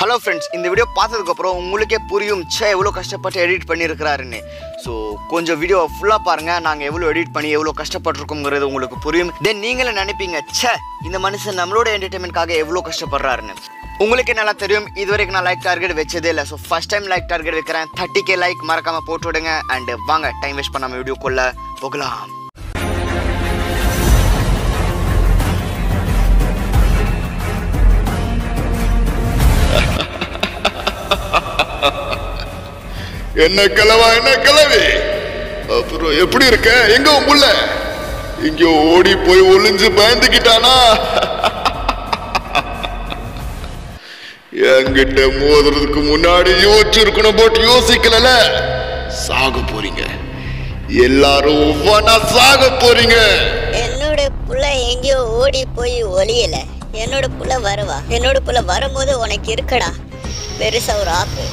Hello friends இந்த video பார்த்ததுக்கப்புறம் உங்களுக்கே புரியும் ச்சே எவ்வளோ கஷ்டப்பட்டு எடிட் பண்ணியிருக்கிறாருன்னு ஸோ கொஞ்சம் வீடியோ ஃபுல்லாக பாருங்கள் நாங்கள் எவ்வளோ எடிட் பண்ணி எவ்வளோ கஷ்டப்பட்டிருக்கோங்கிறது உங்களுக்கு புரியும் தென் நீங்களே நினைப்பீங்க ச்சே இந்த மனுஷன் நம்மளோட என்டர்டைன்மெண்ட்காக எவ்வளோ கஷ்டப்படுறாருன்னு உங்களுக்கே நல்லா தெரியும் இது வரைக்கும் நான் லைக் டார்கெட் வச்சதே இல்லை so first time like target வைக்கிறேன் தேர்ட்டி கே லைக் மறக்காமல் போட்டு விடுங்க அண்ட் வாங்க டைம் வேஸ்ட் பண்ணாமல் வீடியோக்குள்ளே போகலாம் என்ன கிழவா என்ன கிழவி அப்புறம் எப்படி இருக்க எங்க உன் புள்ள இங்க ஓடி போய் ஒளிஞ்சு பயந்துக்கிட்டானா என்கிட்ட மோதுறதுக்கு முன்னாடி யோசிச்சிருக்கணும் போட்டு யோசிக்கல சாக போறீங்க எல்லாரும் ஒவ்வொன்னா சாக போறீங்க என்னோட புள்ள எங்கேயோ ஓடி போய் ஒளியல என்னோட புள்ள வருவா என்னோட புள்ள வரும்போது உனக்கு இருக்கடா பெருசா ஒரு ஆப்பு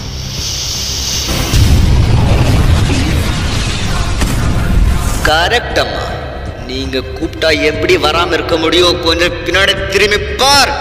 கரெக்ட் அம்மா நீங்க கூப்பிட்டா எப்படி வராம இருக்க முடியும் கொஞ்சம் பின்னாடி திரும்பி பார்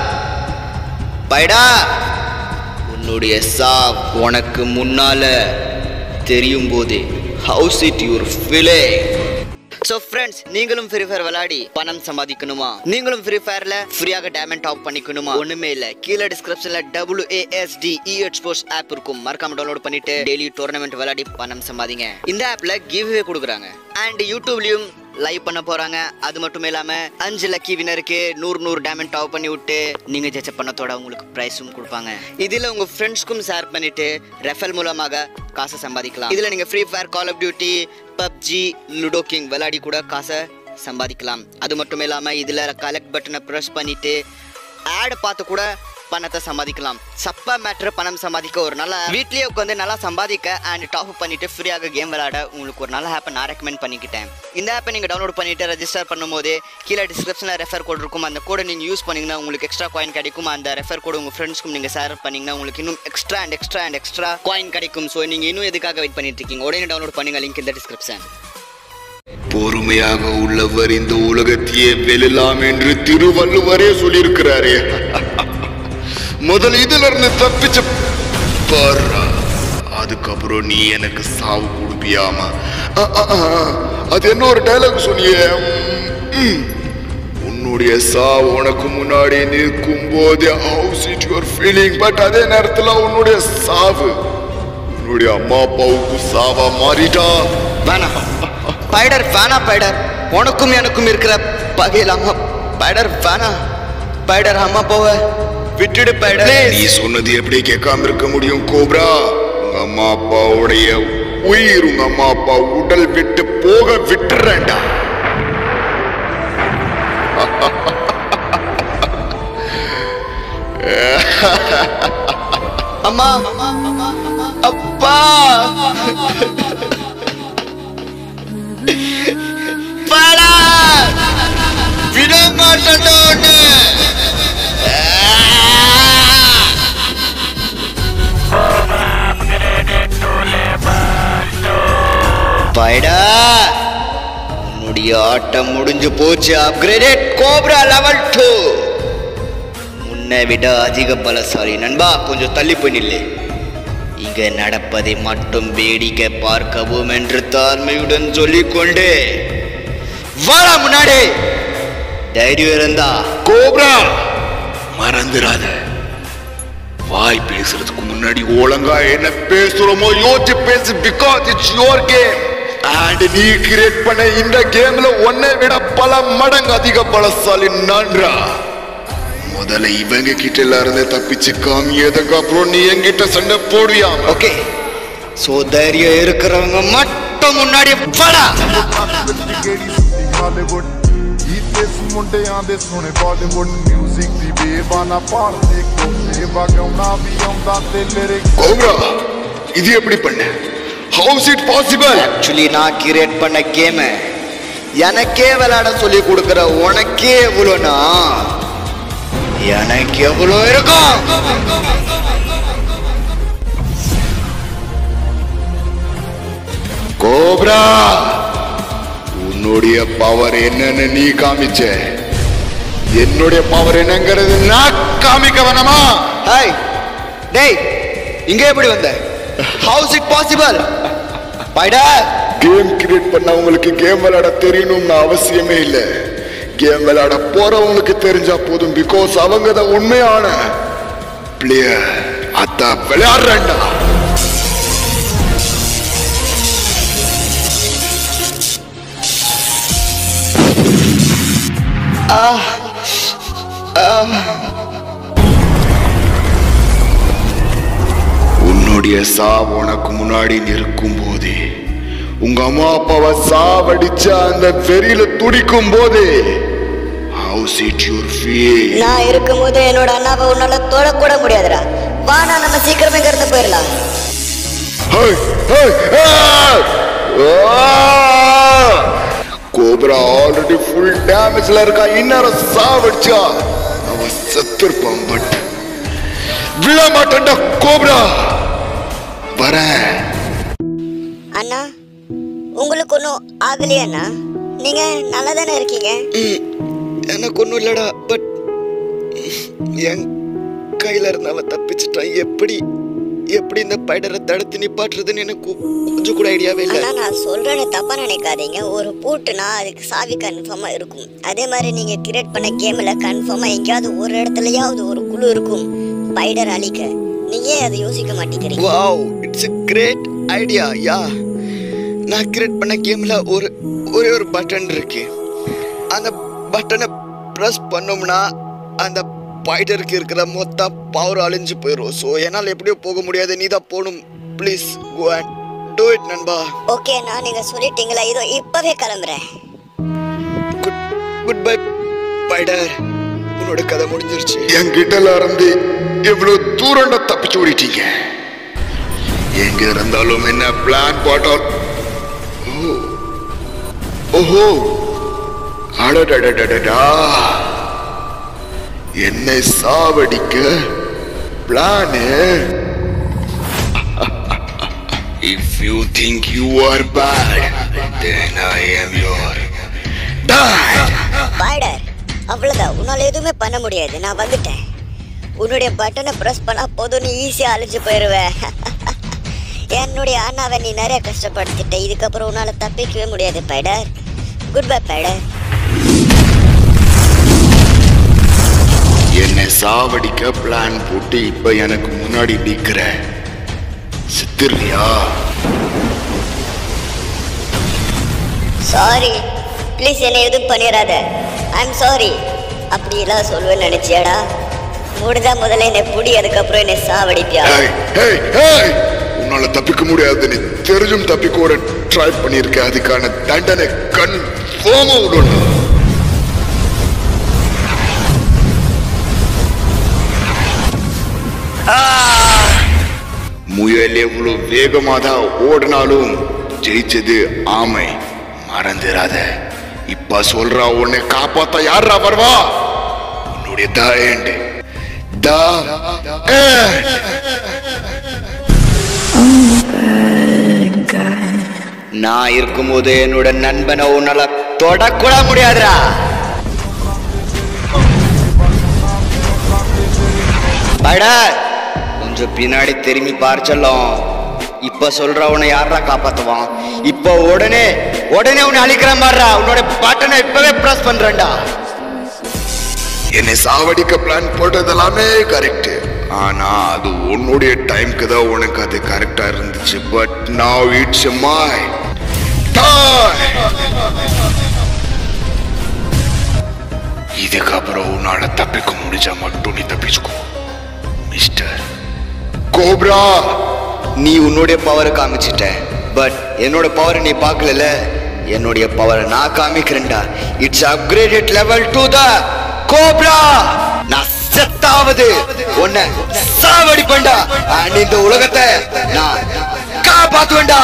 பைடா உன்னுடைய சா உனக்கு முன்னால தெரியும் போதே how's it your feel so friends நீங்களும் ஃப்ரீ ஃபயர் விளையாடி பணம் சம்பாதிக்கணுமா நீங்களும் ஃப்ரீ ஃபயர்ல ஃப்ரீயாக டேமண்ட் டாப் பண்ணிக்கணுமா ஒண்ணுமே இல்ல கீழே டிஸ்கிரிப்ஷன்ல டபிள்யூ ஏஎஸ்டி இஹெச் ஸ்போர்ட்ஸ் ஆப் இருக்கும் மறக்காம டவுன்லோட் பண்ணிட்டு டெய்லி டோர்னமெண்ட் விளையாடி பணம் சம்பாதிங்க இந்த ஆப்ல கிவ்வே கொடுக்குறாங்க அண்ட் யூடியூப்லயும் லைவ் பண்ண போறாங்க அது மட்டும் இல்லாம அஞ்சு லக்கி வினருக்கு நூறு நூறு டேமண்ட் டாப் பண்ணி விட்டு நீங்க ஜெயிச்ச பணத்தோட உங்களுக்கு பிரைஸும் கொடுப்பாங்க இதுல உங்க ஃப்ரெண்ட்ஸ்க்கும் ஷேர் பண்ணிட்டு ரெஃபல் மூலமாக காசை சம்பாதிக்கலாம் இதுல நீங்க Free Fire Call of Duty PUBG Ludo King விளையாடி கூட காசை சம்பாதிக்கலாம் அது மட்டும் இல்லாம இதுல கலெக்ட் பட்டனை ப்ரெஸ் பண்ணிட்டு ஆட் பார்த்து கூட பணத்தை சம்பாதிக்கலாம் சப்பா மேட்ரு பணம் சம்பாதிக்க ஒரு நல்ல வீட்லயே உட்காந்து நல்லா சம்பாதிக்க அண்ட் டாப் பண்ணிட்டு ஃப்ரீயாக கேம் விளையாட உங்களுக்கு ஒரு நல்ல ஆப்பை நான் ரெக்கமெண்ட் பண்ணிக்கிட்டேன் இந்த ஆப்பை நீங்கள் டவுன்லோட் பண்ணிட்டு ரெஜிஸ்டர் பண்ணும்போது கீழே டிஸ்கிரிப்ஷனில் ரெஃபர் கோட் இருக்கும் அந்த கோடை நீங்கள் யூஸ் பண்ணீங்கன்னா உங்களுக்கு எக்ஸ்ட்ரா காயின் கிடைக்கும் அந்த ரெஃபர் கோடு உங்கள் ஃப்ரெண்ட்ஸ்க்கும் நீங்கள் ஷேர் பண்ணீங்கன்னா உங்களுக்கு இன்னும் extra and extra and extra coin கிடைக்கும் ஸோ நீங்கள் இன்னும் எதுக்காக வெயிட் பண்ணிட்டு இருக்கீங்க உடனே டவுன்லோட் பண்ணுங்க லிங்க் இந்த டிஸ்கிரிப்ஷன் பொறுமையாக உள்ளவர் இந்த உலகத்தையே வெல்லலாம் என்று திருவள்ளுவரே சொல்லியிருக்கிறாரே முதல் இதுல இருந்து தப்பிச்சு பாருடா அதுக்கப்புறம் நீ எனக்கு சாவு கொடுப்பியாமா அ, அ, அ, அது என்ன ஒரு டைலாக் சொன்னியே ம். உன்னுடைய சாவு உனக்கு முன்னாடி நிற்கும் போது how's it your feeling but அதே நேரத்துல உன்னுடைய சாவு உன்னுடைய அம்மா அப்பாவுக்கு சாவா மாறிட்டா வேணாம் பைடர் வேணா பைடர் உனக்கும் எனக்கும் இருக்கிற பகையில் அம்மா பைடர் வேணா பைடர் அம்மா போவ விட்டுடு பைடர் நீ சொன்னது எப்படி கேட்காம இருக்க முடியும் கோப்ரா உங்க அம்மா அப்பாவுடைய உயிர் உங்க அம்மா அப்பா உடல் விட்டு போக விட்டுறேன்டா அம்மா அப்பா பாடா விட மாட்டேன் உன்னை. பைடா உன்னுடைய ஆட்டம் முடிஞ்சு போச்சு அப்கிரேடட் கோப்ரா லெவல் டூ முன்னை விட அதிக பலசாலி நண்பா கொஞ்சம் தள்ளி போய் நில்லு இங்க நடப்பதை மட்டும் வேடிக்கை பார்க்கவும் என்று தாழ்மையுடன் சொல்லிக்கொண்டு வாடா முன்னாடி தைரியம் இருந்தா கோப்ரா மறந்துடாத வாய் பேசுறதுக்கு முன்னாடி ஒழுங்கா என்ன பேசுறோமோ யோசிச்சு பேசு because it's your game and நீ கிரியேட் பண்ண இந்த கேம்ல உன்னை விட பல மடங்கு அதிக பலசாலி நான்றா முதல்ல இவங்க கிட்ட எல்லாம் இருந்து தப்பிச்சு காமியதுக்கு அப்புறம் நீ என்கிட்ட சண்டை போடுவியாம் ஓகே சோ தைரியம் இருக்கிறவங்க மட்டும் முன்னாடி வாடா ਕਿਹੜੀ ਸੁੱਤੀ ਹਾਲੀਵੁੱਡ ਗੀਤੇ ਮੁੰਡਿਆਂ ਦੇ ਸੋਹਣੇ ਬਾਲੀਵੁੱਡ 뮤직 ਦੀ ਬੇਬਾਨਾ ਭਾਰਦੇ ਕੋਸੇ ਵਗਾਉਣਾ ਵੀ ਆਉਂਦਾ ਤੇ ਲਿਰਿਕ கோப்ரா இது எப்படி பண்ண ஹவுஸ் இட் பாசிபிள் ஆக்சுவலி நான் கிரியேட் பண்ண கேம எனக்கே விளையாட சொல்லி கொடுக்குற உனக்கே எவ்வளோனா எனக்கு எவ்வளோ இருக்கும் கோப்ரா உன்னுடைய பவர் என்னன்னு நீ காமிச்ச என்னுடைய பவர் என்னங்கிறது நான் காமிக்க வேணாமா ஹாய் டேய் இங்க எப்படி வந்த how's it possible spider game create பண்ணவங்களுக்கு கேம் விளையாட தெரியணும்னு அவசியமே இல்லை கேம் விளையாட போறவங்களுக்கு தெரிஞ்சா போதும் பிகாஸ் அவங்க தான் உண்மையான பிளேயர் அதான் விளையாடுறேன்டா உன்னுடைய சாவு உனக்கு முன்னாடி நிற்கும் போதே உங்க அம்மா அப்பாவை சாவடிச்ச அந்த வெறியில துடிக்கும் போதே ஹவுஸ் இட் யூர் ஃபீல் நான் இருக்கும்போது என்னோட அண்ணாவை உன்னால தொடக்கூட முடியாதுடா வாடா நம்ம சீக்கிரமே இங்க இருந்து போயிடலாம் கோப்ரா ஆல்ரெடி ஃபுல் டேமேஜ்ல இருக்கா இன்னும் சாவடிச்சா அவன் செத்துருப்பான் பட் விழ மாட்டேன்டா கோப்ரா வரேன் அண்ணா உங்களுக்கு ஒன்றும் ஆகலையாண்ணா நீங்க நல்லா தானே இருக்கீங்க எனக்கு ஒன்றும் இல்லடா பட் என் கையில இருந்து அவன் தப்பிச்சிட்டான் எப்படி எப்படி இந்த பைடரை தடுத்து நிப்பாட்டுறதுன்னு எனக்கு கொஞ்சம் கூட ஐடியாவே இல்லை ஆனா நான் சொல்றேன்னு தப்பா நினைக்காதீங்க ஒரு பூட்டுனா அதுக்கு சாவி கன்ஃபார்மா இருக்கும் அதே மாதிரி நீங்க கிரியேட் பண்ண கேம்ல கன்ஃபார்மா எங்கேயாவது ஒரு இடத்துலயாவது ஒரு குழு இருக்கும் ஸ்பைடர் அழிக்க நீங்க ஏன் அதை யோசிக்க மாட்டேங்கிறீங்க wow it's a great idea yeah நான் கிரியேட் பண்ண கேம்ல ஒரு ஒரே ஒரு பட்டன் இருக்கு அந்த பட்டனை ப்ரெஸ் பண்ணோம்னா அந்த பைடருக்கு இருக்கிற மொத்த பவர் அழிஞ்சு போயிடும் ஸோ என்னால் எப்படியோ போக முடியாது நீ தான் போகணும் please go and do it நண்பா ஓகே நான் நீங்க சொல்லிட்டீங்களா இதோ இப்பவே கிளம்புறேன் குட் குட் பை பைடர் உன்னோட கதை முடிஞ்சிருச்சு என்கிட்ட இருந்து எவ்வளவு தூரம்டா தப்பிச்சு ஓடிட்டீங்க எங்க இருந்தாலும் என்ன பிளான் போட்டால் ஓ. ஓஹோ அடடடடடடா என்னை சாவடிக்க plan If you think you are bad, then I am your dad. Spider அவ்வளவுதான் உன்னால எதுவுமே பண்ண முடியாது நான் வந்துட்டேன் உன்னுடைய பட்டனை ப்ரெஸ் பண்ணா போதும் நீ ஈஸியா அழிஞ்சு போயிருவ என்னுடைய அண்ணாவை நீ நிறைய கஷ்டப்படுத்திட்ட இதுக்கப்புறம் உன்னால தப்பிக்கவே முடியாது பைடர் குட் பை பைடர் என்னை சாவடிக்க பிளான் போட்டு இப்ப எனக்கு முன்னாடி நிக்கிற சித்திரியா சாரி ப்ளீஸ் என்னை எதுவும் பண்ணிடாத ஐம் சாரி அப்படி எல்லாம் சொல்லுவேன்னு நினைச்சியாடா முடிஞ்சா முதல்ல என்னை புடி அதுக்கப்புறம் என்னை சாவடிப்பியா ஹேய் ஹேய் ஹேய் உன்னால தப்பிக்க முடியாது நீ தெரிஞ்சும் தப்பிக்க ஒரு ட்ரை பண்ணிருக்க அதுக்கான தண்டனை கண் போம விடணும் முயல் எவ்வளவு வேகமா தான் ஓடினாலும் ஜெயிச்சது ஆமை மறந்துடாத இப்ப சொல்றா உன்னை காப்பாத்த யாரா வருவா உன்னுடைய தாயண்டு தா end. நான் இருக்கும்போது என்னோட நண்பனை உன்னால தொடக்கூட முடியாதுடா பைடர் கொஞ்சம் பின்னாடி திரும்பி பார்ச்சலும் இப்ப சொல்ற உன்னை யாரா காப்பாத்துவான் இப்ப உடனே உடனே உன்னை அழிக்கிற மாதிரிடா உன்னோட பட்டனை இப்பவே பிரஸ் பண்றேன்டா என்னை சாவடிக்க பிளான் போட்டது எல்லாமே கரெக்ட் ஆனா அது உன்னுடைய டைம்க்கு தான் உனக்கு அது கரெக்டா இருந்துச்சு பட் now இட்ஸ் மை இதுக்கப்புறம் உன்னால தப்பிக்க முடிஞ்சா மட்டும் நீ தப்பிச்சுக்கோ மிஸ்டர் கோப்ரா நீ உன்னுடைய பவரை காமிச்சிட்ட பட் என்னோட பவரை நீ பார்க்கல என்னுடைய பவரை நான் காமிக்கிறேன்டா it's upgraded level to the cobra நான் செத்தாவது உன்னை சாவடிப்பேன்டா அண்ட் இந்த உலகத்தை நான் காப்பாத்துவேன்டா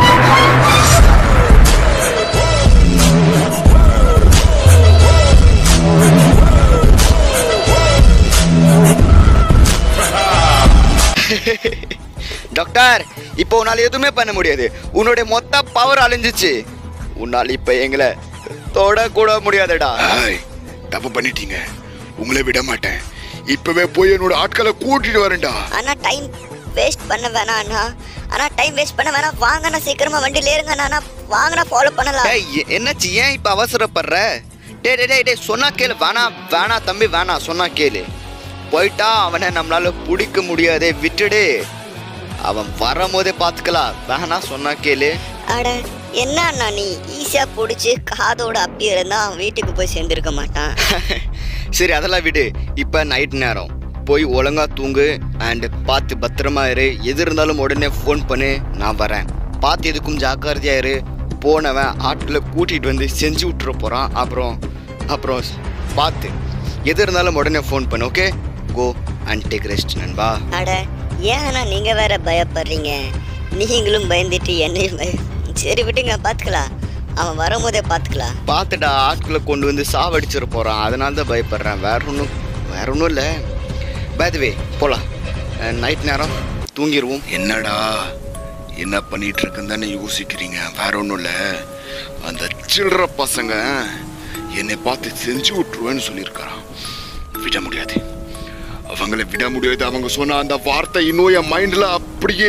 டாக்டர் இப்போ உன்னால எதுவுமே பண்ண முடியாது உன்னுடைய மொத்த பவர் அழிஞ்சிச்சு உன்னால் இப்ப எங்களை தொட கூட முடியாதுடா ஹாய் தப்பு பண்ணிட்டீங்க உங்களை விட மாட்டேன் இப்பவே போய் என்னோட ஆட்களை கூட்டிட்டு வரேன்டா ஆனா டைம் வேஸ்ட் பண்ண வேணாம் அண்ணா ஆனா டைம் வேஸ்ட் பண்ண வேணாம் வாங்கண்ணா சீக்கிரமா வண்டியில ஏறுங்க அண்ணா வாங்கண்ணா ஃபாலோ பண்ணலாம் டேய் எ- என்னாச்சு ஏன் இப்ப அவசரப்படுற டேய் டேய் டேய் டேய் சொன்னா கேளு வேணாம் வேணாம் தம்பி வேணாம் சொன்னா கேளு போயிட்டா அவனை நம்மளால பிடிக்க முடியாதே விட்டுடு அவன் வரும்போதே பார்த்துக்கலாம் வேணாம் சொன்னா கேளு அட என்ன அண்ணா நீ ஈஸியா பிடிச்சி காதோட அப்பி இருந்தா அவன் வீட்டுக்கு போய் சேர்ந்திருக்க மாட்டான் சரி அதெல்லாம் விடு இப்போ நைட் நேரம் போய் ஒழுங்கா தூங்கு அண்ட் பார்த்து பத்திரமா இரு எது இருந்தாலும் உடனே ஃபோன் பண்ணு நான் வரேன் பார்த்து எதுக்கும் ஜாக்கிரதையா இரு போனவன் ஆட்களை கூட்டிகிட்டு வந்து செஞ்சு விட்டுற போகிறான் அப்புறம் அப்புறம் பார்த்து எது இருந்தாலும் உடனே ஃபோன் பண்ணு okay go and take rest நண்பா அட ஏன் அண்ணா நீங்க வேற பயப்படுறீங்க நீங்களும் பயந்துட்டு என்னையும் பய சரி விட்டுங்க பாத்துக்கலாம் அவன் வரும்போதே பாத்துக்கலாம் பார்த்துடா ஆட்களை கொண்டு வந்து சாவடிச்சிட போகிறான் அதனால தான் பயப்படுறேன் வேற ஒன்றும் வேற ஒன்றும் இல்லை பேதுவே போகலாம் நைட் நேரம் தூங்கிடுவோம் என்னடா என்ன பண்ணிட்டு இருக்குன்னு தானே யோசிக்கிறீங்க வேற ஒன்றும் இல்லை அந்த சில்லற பசங்க என்னை பார்த்து செஞ்சு விட்டுருவேன்னு சொல்லியிருக்காராம் விட முடியாது அவங்கள விட முடியாது அவங்க சொன்ன அந்த வார்த்தை இன்னும் என் மைண்ட்ல அப்படியே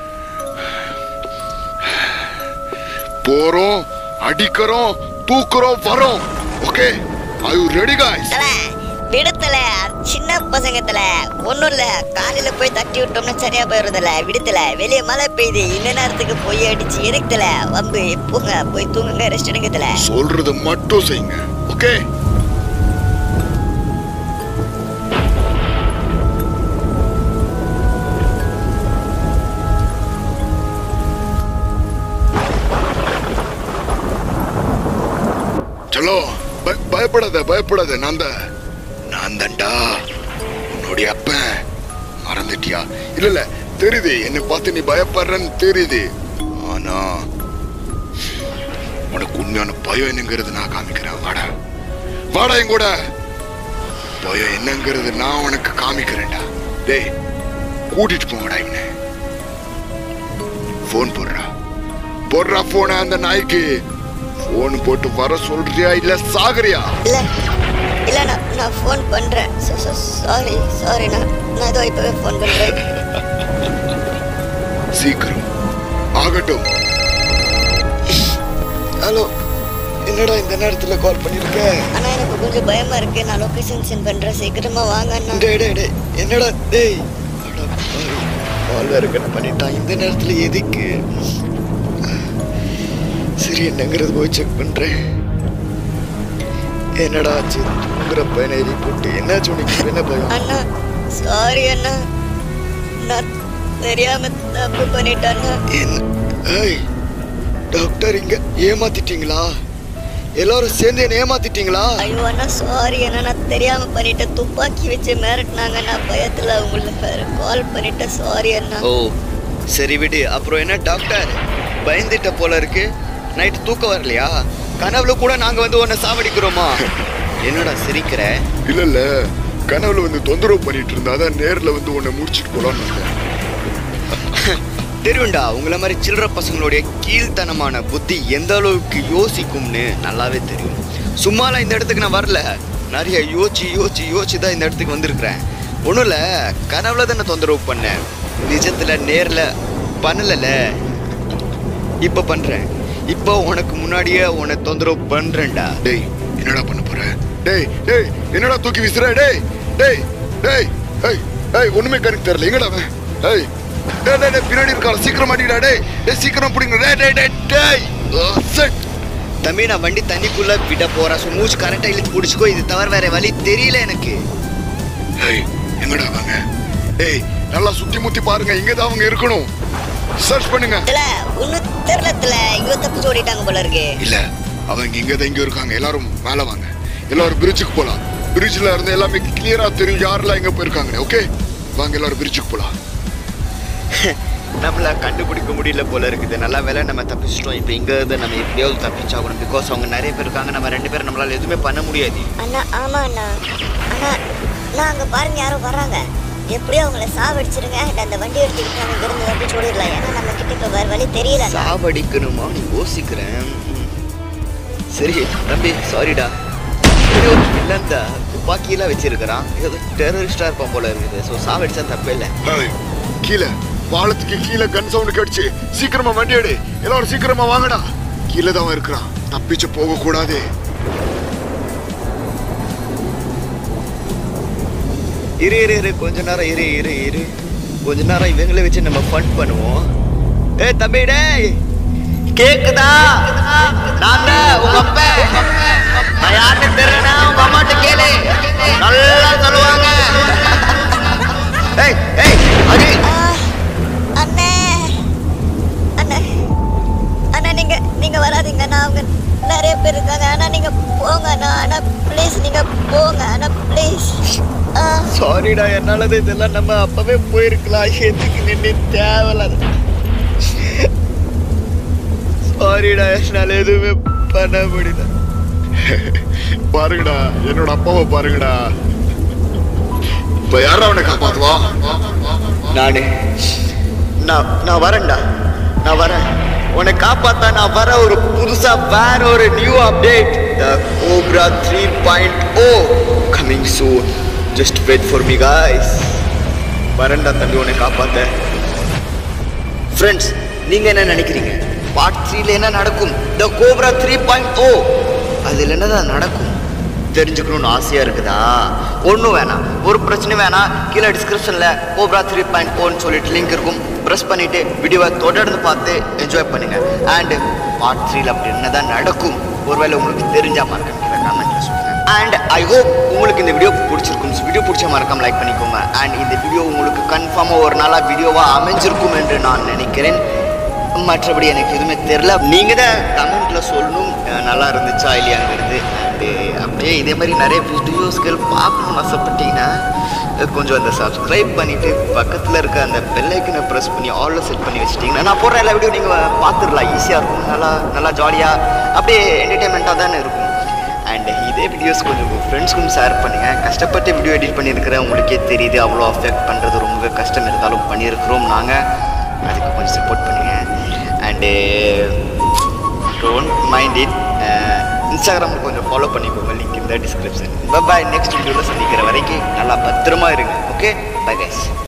போறோம் அடிக்கிறோம் தூக்குறோம் வரோம் okay I you ready guys தல விடுத்தல சின்ன பசங்க தல ஒண்ணும் இல்ல காலையில போய் தட்டி விட்டோம்னா சரியா போயிருந்தல விடுத்தல வெளியே மழை பெய்யுது இந்த நேரத்துக்கு போய் அடிச்சு எதுக்குல வம்பு போங்க போய் தூங்குங்க ரெஸ்ட் எடுங்க தல சொல்றது மட்டும் செய்யுங்க ஓகே சலோ பய- பயப்படாத பயப்படாத நான் தான் நான் தான்டா உன்னுடைய அப்பன் மறந்துட்டியா இல்ல இல்ல தெரியுது என்னை பார்த்து நீ பயப்படுறன்னு தெரியுது ஆனா உனக்கு உண்மையான பயம் என்னங்கிறது நான் காமிக்கிறேன் வாடா வாடா என் கூட பயம் என்னங்கிறது நான் உனக்கு காமிக்கிறேன்டா டேய் கூட்டிட்டு போங்கடா இவனை ஃபோன் போடுறா போடுறா போன அந்த நாய்க்கு ஃபோன் போட்டு வர சொல்றியா இல்ல சாகுறியா இல்ல இல்ல நான் நான் ஃபோன் பண்றேன் சாரி சாரி நான் நான் இதோ இப்பவே ஃபோன் பண்றேன் சீக்கிரம் ஆகட்டும் ஹலோ என்னடா இந்த நேரத்தில் கால் பண்ணியிருக்க ஆனா எனக்கு கொஞ்சம் பயமா இருக்கு நான் லொகேஷன் சென்ட் பண்றேன் சீக்கிரமா வாங்க அண்ணா டேய் டேய் டேய் என்னடா டேய் அட பாவி. கால் வேற கட் பண்ணிட்டான் இந்த நேரத்தில் எதுக்கு சரி என்னங்கிறது போய் செக் பண்ணுறேன் என்னடா ஆச்சு தூங்குற பையனை எழுதி போட்டு என்னாச்சு உனக்கு இப்ப என்ன பயம் அண்ணா சாரி அண்ணா நான் தெரியாம தப்பு பண்ணிட்டேன் அண்ணா என்ன ஏய் டாக்டர் இங்க ஏமாத்திட்டீங்களா எல்லாரும் சேர்ந்து என்ன ஏமாத்திட்டீங்களா ஐயோ அண்ணா சாரி அண்ணா நான் தெரியாம பண்ணிட்டேன் துப்பாக்கி வச்சு மிரட்டினாங்க நான் பயத்துல உங்களுக்கு வேற கால் பண்ணிட்டேன் சாரி அண்ணா ஓ சரி விடு அப்புறம் என்ன டாக்டர் பயந்துட்ட போல இருக்கு நைட்டு தூக்கம் வரலையா கனவுல கூட நாங்க வந்து உன்னை சாவடிக்கிறோமா என்னடா சிரிக்கிற இல்ல இல்ல கனவுல வந்து தொந்தரவு பண்ணிட்டு இருந்தா அதான் நேர்ல வந்து உன்னை முடிச்சிட்டு போலான்னு வந்தேன் தெரியும்டா உங்கள மாதிரி சில்லற பசங்களுடைய கீழ்த்தனமான புத்தி எந்த அளவுக்கு யோசிக்கும்னு நல்லாவே தெரியும் சும்மாலாம் இந்த இடத்துக்கு நான் வரல நிறைய யோசிச்சு யோசிச்சு யோசிச்சு தான் இந்த இடத்துக்கு வந்திருக்கிறேன் ஒன்றும் இல்லை கனவுல தானே தொந்தரவு பண்ணேன் நிஜத்துல நேர்ல பண்ணலல இப்போ பண்றேன் இப்போ உனக்கு முன்னாடியே உன்னை தொந்தரவு பண்றேன்டா டேய் என்னடா பண்ண போற டேய் டேய் என்னடா தூக்கி வீசுற டேய் டேய் டேய் ஏய் ஏய் ஒண்ணுமே கரெக்ட் தெரியல எங்கடா அவன் ஏய் டேய் டேய், டேய் பின்னாடி இருக்கால சீக்கிரம் மாட்டிடா டேய் டேய் சீக்கிரம் பிடிங்க டேய் டேய் டேய் டேய் ஆ, செட் தம்பி நான் வண்டி தண்ணிக்குள்ள விட போறேன் ஸோ மூச்சு கரெக்டாக இழுத்து பிடிச்சிக்கோ இது தவிர வேற வழி தெரியல எனக்கு ஏய் எங்கடா அவங்க டேய் நல்லா சுத்தி முத்தி பாருங்க இங்க தான் அவங்க இருக்கணும் சர்ச் பண்ணுங்க இதுல ஒன்னும் தெரியலத்துல இவ தப்பிச்சு ஓடிட்டாங்க போல இருக்கு இல்ல அவங்க இங்க தான் இங்க இருக்காங்க எல்லாரும் மேல வாங்க எல்லாரும் பிரிட்ஜுக்கு போலாம் பிரிட்ஜ்ல இருந்து எல்லாமே கிளியரா தெரியும் யாரெல்லாம் எங்க போயிருக்காங்க ஓகே வாங்க எல்லாரும் பிரிட்ஜுக்கு போலாம் நம்மள கண்டுபிடிக்க முடியல போல இருக்குது நல்லா வேலை நம்ம தப்பிச்சிட்டோம் இப்போ இங்க இருந்து நம்ம எப்படியாவது தப்பிச்சாகணும் பிகாஸ் அவங்க நிறைய பேர் இருக்காங்க நம்ம ரெண்டு பேரும் நம்மளால எதுவுமே பண்ண முடியாது அண்ணா ஆமா அண்ணா அண்ணா நான் அங்க பாருங்க யாரோ வராங்க எப்படியோ அவங்கள சாவடிச்சிருங்க and அந்த வண்டி எடுத்துக்கிட்டு நம்ம இங்கிருந்து தப்பிச்சு ஓடிடலாம் ஏன்னா நம்ம கிட்ட இப்ப வேற வழி தெரியல அண்ணா. சாவடிக்கணுமா நீ யோசிக்கிறேன் ம். சரி தம்பி சாரிடா இல்லந்தா துப்பாக்கியெல்லாம் வச்சிருக்கிறான் ஏதோ டெரரிஸ்டாக இருப்பான் போல இருக்குது ஸோ சாவடிச்சா தப்பே இல்லை ஏய், கீழே பாலத்துக்கு கீழே கன் சவுண்ட் கடிச்சு சீக்கிரமா வண்டி எடு எல்லாரும் சீக்கிரமா வாங்கடா கீழே தான் அவன் இருக்கிறான் தப்பிச்சு போக கூடாது இரு இரு இரு கொஞ்ச நேரம் இரு இரு இரு கொஞ்ச நேரம் இவங்கள வச்சு நம்ம ஃபன் பண்ணுவோம் ஏய் தம்பி டேய் கேக்குதா நான் தான் உங்க அப்பா நான் யாருன்னு தெரியனா உங்க அம்மாட்ட கேளு நல்லா சொல்லுவாங்க ஏய் ஏய் அடி ஆ, அண்ணே அண்ணே அண்ணா நீங்க நீங்க வராதீங்க நான் அவங்க நிறைய பேர் இருக்காங்க ஆனா நீங்க போங்க அண்ணா அண்ணா ப்ளீஸ் நீங்க போங்க அண்ணா ப்ளீஸ் சாரிடா என்னால இதெல்லாம் நம்ம அப்பவே போயிருக்கலாம் எதுக்கு நின்று தேவையில்லாத சாரிடா என்னால எதுவுமே பண்ண முடியல பாருங்கடா என்னோட அப்பாவை பாருங்கடா இப்ப யாரா அவனை காப்பாத்துவா நானு நான் நான் வரேன்டா நான் வரேன் உன்னை காப்பாத்தா நான் வர ஒரு புதுசா வேற ஒரு new update the cobra three point O coming soon just wait for me guys வரேன்டா தம்பி உன்னை காப்பாத்த ஃப்ரெண்ட்ஸ் நீங்க என்ன நினைக்கிறீங்க பார்ட் த்ரீல என்ன நடக்கும் the cobra three point O அதில் என்னதான் நடக்கும் தெரிஞ்சுக்கணும்னு ஆசையா இருக்குதா ஒன்றும் வேணாம் ஒரு பிரச்சனை வேணாம் கீழே டிஸ்கிரிப்ஷனில் கோப்ரா த்ரீ பாயிண்ட் ஓன்னு சொல்லிட்டு லிங்க் இருக்கும் ப்ரெஸ் பண்ணிட்டு வீடியோவை தொடர்ந்து பார்த்து என்ஜாய் பண்ணுங்க அண்ட் பார்ட் த்ரீல அப்படி என்னதான் நடக்கும் ஒருவேளை உங்களுக்கு தெரிஞ்சா மறக்காம கீழே கமெண்ட்ல சொல்லுங்க அண்ட் ஐ ஹோப் உங்களுக்கு இந்த வீடியோ பிடிச்சிருக்கும் வீடியோ பிடிச்ச மறக்காம லைக் பண்ணிக்கோங்க அண்ட் இந்த வீடியோ உங்களுக்கு கன்ஃபார்மாக ஒரு நாளாக வீடியோவாக அமைஞ்சிருக்கும் என்று நான் நினைக்கிறேன் மற்றபடி எனக்கு எதுவுமே தெரில நீங்கள் தான் கமெண்ட்டில் சொல்லணும் அஹ் நல்லா இருந்துச்சா இல்லையாங்கிறது அண்டு அப்படியே இதே மாதிரி நிறைய வீடியோஸ்கள் பார்க்கணும்னு ஆசைப்பட்டீங்கன்னா அஹ் கொஞ்சம் அந்த சப்ஸ்கிரைப் பண்ணிவிட்டு பக்கத்தில் இருக்க அந்த பெல்லைக்கனை ப்ரெஸ் பண்ணி ஆலில் செட் பண்ணி வச்சிட்டிங்கன்னா நான் போடுற எல்லா வீடியோ நீங்கள் பார்த்துடலாம் ஈஸியாக இருக்கும் நல்லா நல்லா ஜாலியாக அப்படியே என்டர்டெயின்மெண்ட்டாக தானே இருக்கும் அண்ட் இதே வீடியோஸ் கொஞ்சம் உங்கள் ஃப்ரெண்ட்ஸ்க்கும் ஷேர் பண்ணுங்கள் கஷ்டப்பட்டு வீடியோ எடிட் பண்ணியிருக்கிறேன் உங்களுக்கே தெரியுது அவ்வளோ அஃபெக்ட் பண்ணுறது ரொம்ப கஷ்டம் இருந்தாலும் பண்ணியிருக்கிறோம் நாங்கள் அதுக்கு கொஞ்சம் சப்போர்ட் பண்ணுங்கள் அண்டு டோன்ட் மைண்ட் இட் இன்ஸ்டாகிராமில் கொஞ்சம் ஃபாலோ பண்ணிக்கோங்க லிங்க் இந்த டிஸ்கிரிப்ஷன் பாய் நெக்ஸ்ட் வீடியோவில் சந்திக்கிற வரைக்கும் நல்லா பத்திரமா இருங்க ஓகே பை கைஸ்